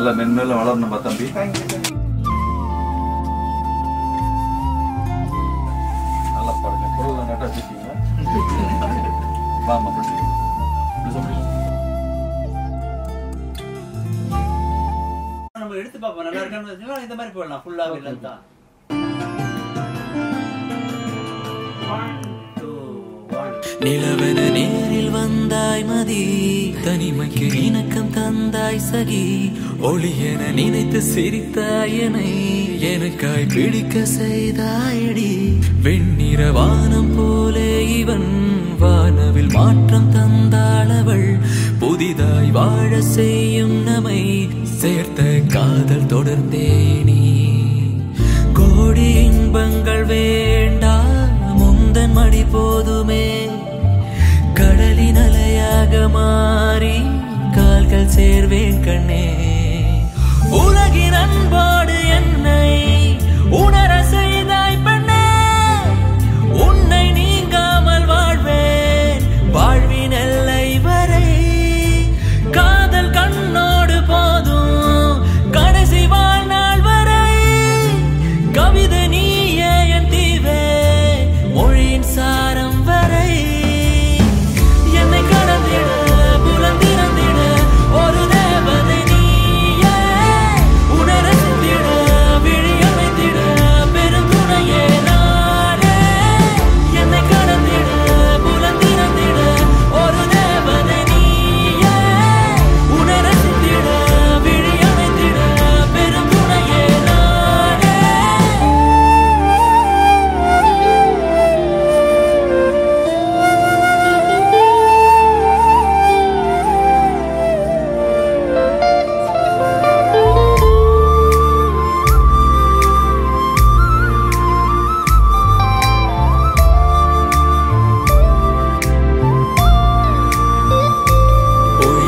நல்ல மென்மேல வளரணும்பா தம்பி நல்லா பாருங்க பொருள் நட்டா வச்சுக்கீங்களா வாமா பிடிச்சி நம்ம எடுத்து பார்ப்போம் நல்லா இருக்கான்னு வச்சுக்கோங்க, இந்த மாதிரி போடலாம் ஃபுல்லாவே லென்த்தா நிலவென நேரில் வந்தாய் மதி தனிமைக்கு இணக்கம் தந்தாய் சகி ஒளியென நினைத்து சிரித்தாயனை எனக்காய் பிடிக்க செய்தாயடி வெண்ணிற வானம் போலே இவன் வானவில் மாற்றம் தந்தாளவள் புதிதாய் வாழ செய்யும் நம்மை சேர்த்த காதல் தொடர்ந்தேனே கோடி இன்பங்கள் வேண்டாம் முந்தன் மடி போதுமே கடலின் அலையாக மாறி கால்கள் சேர்வேன் கண்ணே